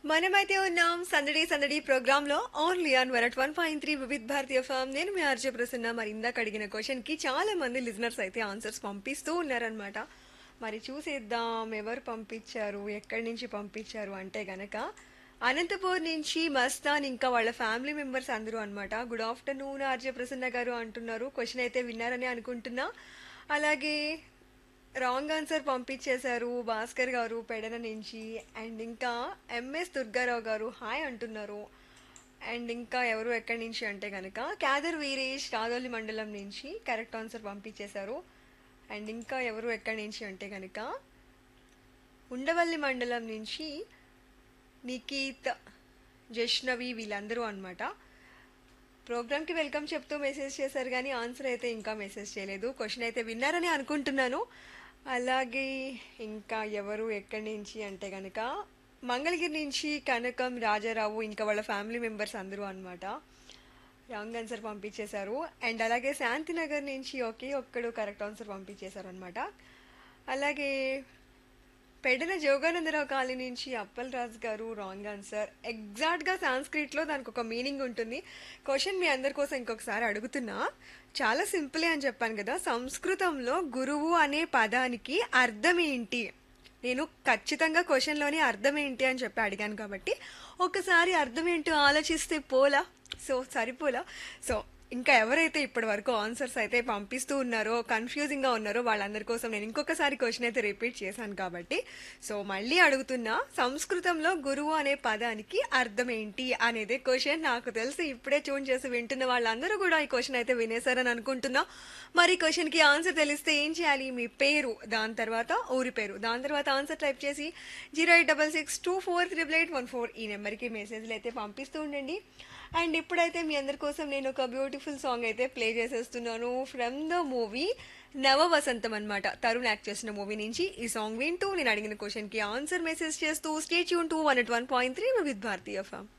మనమైతే ఉన్నాం సందడి సందడి ప్రోగ్రామ్ లో only on one one point three Vividh Bharatiya FM నేను మీ ఆర్జే ప్రసన్న మరి ఇందాక అడిగిన క్వశ్చన్ కి చాలా మంది లిజనర్స్ అయితే ఆన్సర్స్ పంపిస్తూ ఉన్నారనమాట మరి చూసేద్దాం ఎవరు పంపించారు ఎక్కడి నుంచి పంపించారు అంటే గనక అనంతపూర్ నుంచి మస్తాన్ ఇంకా వాళ్ళ ఫ్యామిలీ మెంబర్స్ అందరూ అనమాట గుడ్ ఆఫ్టర్నూన్ ఆర్జే ప్రసన్న గారు అంటున్నారు క్వశ్చన్ అయితే విన్నారని అనుకుంటున్నా అలాగే రాంగ్ ఆన్సర్ పంపించేశారు భాస్కర్ గారు పెడన నుంచి అండ్ ఇంకా ఎంఎస్ దుర్గారావు గారు హాయ్ అంటున్నారు అండ్ ఇంకా ఎవరు ఎక్కడి నుంచి అంటే కనుక క్యాదర్ వీరేష్ రాదోలి మండలం నుంచి కరెక్ట్ ఆన్సర్ పంపించేశారు అండ్ ఇంకా ఎవరు ఎక్కడి నుంచి అంటే కనుక ఉండవల్లి మండలం నుంచి నికీత్ జష్నవి వీళ్ళందరూ అనమాట ప్రోగ్రామ్కి వెల్కమ్ చెప్తూ మెసేజ్ చేశారు కానీ ఆన్సర్ అయితే ఇంకా మెసేజ్ చేయలేదు క్వశ్చన్ అయితే విన్నారని అనుకుంటున్నాను అలాగే ఇంకా ఎవరు ఎక్కడి నుంచి అంటే కనుక మంగళగిరి నుంచి కనకం రాజారావు ఇంకా వాళ్ళ ఫ్యామిలీ మెంబర్స్ అందరూ అనమాట రాంగ్ ఆన్సర్ పంపించేశారు అండ్ అలాగే శాంతినగర్ నుంచి ఒకే ఒక్కడు కరెక్ట్ ఆన్సర్ పంపించేశారు అనమాట అలాగే పెడన జోగానందరావు కాలనీ నుంచి అప్పల్ రాజ్ గారు రాంగ్ ఆన్సర్ ఎగ్జాక్ట్గా సాంస్క్రిట్లో దానికి ఒక మీనింగ్ ఉంటుంది క్వశ్చన్ మీ అందరి కోసం ఇంకొకసారి అడుగుతున్నా చాలా సింపులే అని చెప్పాను కదా సంస్కృతంలో గురువు అనే పదానికి అర్థం ఏంటి నేను ఖచ్చితంగా క్వశ్చన్లోని అర్థం ఏంటి అని చెప్పి అడిగాను కాబట్టి ఒకసారి అర్థం ఏంటో ఆలోచిస్తే పోలా సో సరిపోలా సో ఇంకా ఎవరైతే ఇప్పటి వరకు ఆన్సర్స్ అయితే పంపిస్తూ ఉన్నారో కన్ఫ్యూజింగ్గా ఉన్నారో వాళ్ళందరి కోసం నేను ఇంకొకసారి క్వశ్చన్ అయితే రిపీట్ చేశాను కాబట్టి సో మళ్ళీ అడుగుతున్నా సంస్కృతంలో గురువు అనే పదానికి అర్థం ఏంటి అనేది క్వశ్చన్ నాకు తెలిసి ఇప్పుడే ట్యూన్ చేసి వింటున్న వాళ్ళందరూ కూడా ఈ క్వశ్చన్ అయితే వినేశారని అనుకుంటున్నా మరి ఈ క్వశ్చన్కి ఆన్సర్ తెలిస్తే ఏం చేయాలి మీ పేరు దాని తర్వాత ఊరి పేరు దాని తర్వాత ఆన్సర్ టైప్ చేసి zero eight double six two four triple eight one four ఈ నెంబర్కి మెసేజ్లు అయితే పంపిస్తూ ఉండండి అండ్ ఇప్పుడైతే మీ అందరి కోసం నేను ఒక బ్యూటిఫుల్ సాంగ్ అయితే ప్లే చేసేస్తున్నాను from the movie Nava Vasantham అనమాట తరుణ్ యాక్ట్ చేసిన మూవీ నుంచి ఈ సాంగ్ వింటూ నేను అడిగిన క్వశ్చన్కి ఆన్సర్ మెసేజ్ చేస్తూ స్టేట్ యూన్ to one at one point three with Bharatiya form